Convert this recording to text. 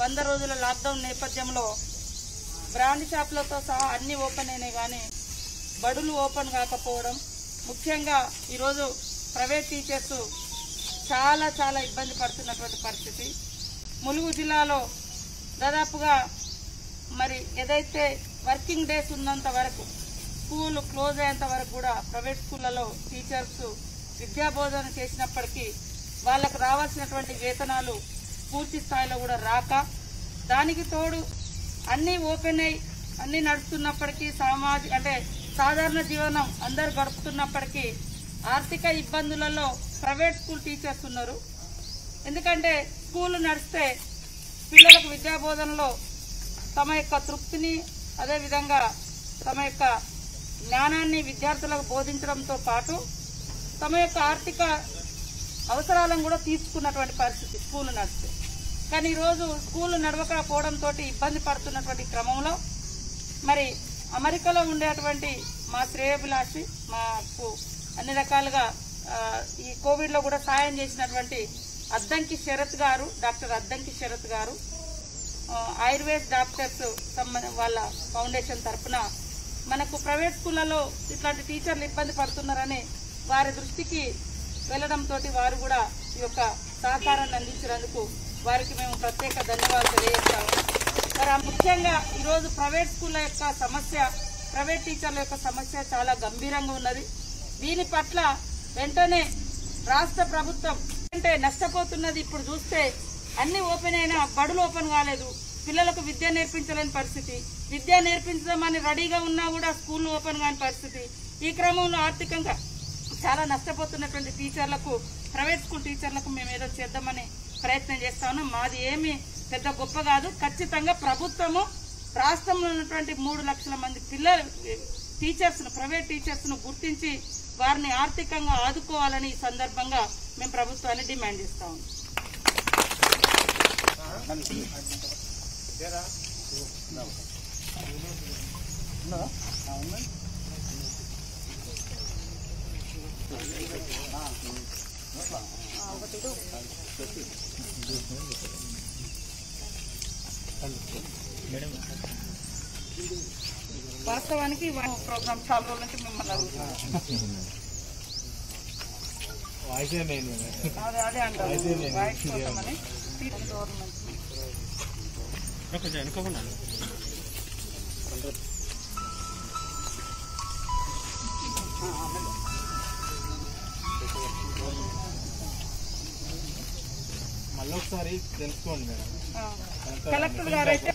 వంద రోజుల లాక్డౌన్ నేపథ్యంలో బ్రాండ్ షాపులతో సహా అన్ని ఓపెన్ అయినాయి కానీ బడులు ఓపెన్ కాకపోవడం ముఖ్యంగా ఈరోజు ప్రైవేట్ టీచర్స్ చాలా చాలా ఇబ్బంది పడుతున్నటువంటి పరిస్థితి ములుగు జిల్లాలో దాదాపుగా మరి ఏదైతే వర్కింగ్ డేస్ ఉన్నంత వరకు స్కూల్ క్లోజ్ అయ్యేంత వరకు కూడా ప్రైవేట్ స్కూళ్ళలో టీచర్స్ విద్యాబోధన చేసినప్పటికీ వాళ్ళకు రావాల్సినటువంటి వేతనాలు పూర్తి స్థాయిలో కూడా రాక దానికి తోడు అన్నీ ఓపెన్ అయి అన్నీ నడుస్తున్నప్పటికీ సామాజిక అంటే సాధారణ జీవనం అందరు గడుపుతున్నప్పటికీ ఆర్థిక ఇబ్బందులలో ప్రైవేట్ స్కూల్ టీచర్స్ ఉన్నారు ఎందుకంటే స్కూల్ నడిస్తే పిల్లలకు విద్యాబోధనలో తమ యొక్క తృప్తిని అదేవిధంగా తమ యొక్క జ్ఞానాన్ని విద్యార్థులకు బోధించడంతో పాటు తమ యొక్క ఆర్థిక అవసరాలను కూడా తీసుకున్నటువంటి పరిస్థితి స్కూల్ నడిస్తే కానీ ఈరోజు స్కూల్ నడవకపోవడంతో ఇబ్బంది పడుతున్నటువంటి క్రమంలో మరి అమెరికాలో ఉండేటువంటి మా శ్రేయభిలాషి మాకు అన్ని రకాలుగా ఆ, ఈ కోవిడ్ లో కూడా సాయం చేసినటువంటి అద్దంకి శరత్ గారు డాక్టర్ అద్దంకి శరత్ గారు ఆ, ఆయుర్వేద్ డాక్టర్స్ సంబంధ వాళ్ళ ఫౌండేషన్ తరపున మనకు ప్రైవేట్ స్కూళ్ళలో ఇట్లాంటి టీచర్లు ఇబ్బంది పడుతున్నారని వారి దృష్టికి వెళ్లడంతో వారు కూడా ఈ యొక్క సహకారాన్ని అందించినందుకు వారికి మేము ప్రత్యేక ధన్యవాదాలు తెలియజేస్తాము మరి ఆ ముఖ్యంగా ఈరోజు ప్రైవేట్ స్కూళ్ళ యొక్క సమస్య ప్రైవేట్ టీచర్ల యొక్క సమస్య చాలా గంభీరంగా ఉన్నది దీని పట్ల వెంటనే రాష్ట్ర ప్రభుత్వం అంటే నష్టపోతున్నది ఇప్పుడు చూస్తే అన్ని ఓపెన్ అయినా బడులు ఓపెన్ కాలేదు పిల్లలకు విద్య నేర్పించలేని పరిస్థితి విద్య నేర్పించదామని రెడీగా ఉన్నా కూడా స్కూల్ ఓపెన్ కాని పరిస్థితి ఈ క్రమంలో ఆర్థికంగా చాలా నష్టపోతున్నటువంటి టీచర్లకు ప్రైవేట్ స్కూల్ టీచర్లకు మేము ఏదో చేద్దామని ప్రయత్నం చేస్తా ఉన్నాం మాది ఏమి పెద్ద గొప్ప కాదు ఖచ్చితంగా ప్రభుత్వము రాష్ట్రంలో ఉన్నటువంటి మూడు లక్షల మంది పిల్లల టీచర్స్ ను ప్రైవేట్ టీచర్స్ ను గుర్తించి వారిని ఆర్థికంగా ఆదుకోవాలని ఈ సందర్భంగా మేము ప్రభుత్వాన్ని డిమాండ్ చేస్తా ఉన్నాం వాస్తవానికి ప్రోగ్రామ్ చాలా రోజుల నుంచి మిమ్మల్ని అడుగుతున్నాం వాయిసే నేను అదే అదే అంటారు వాయిస్ కోసమని గవర్నమెంట్ కొంచెం వెనుకోకుండా మళ్ళీ ఒకసారి తెలుసుకోండి మేడం కలెక్టర్ గారు అయితే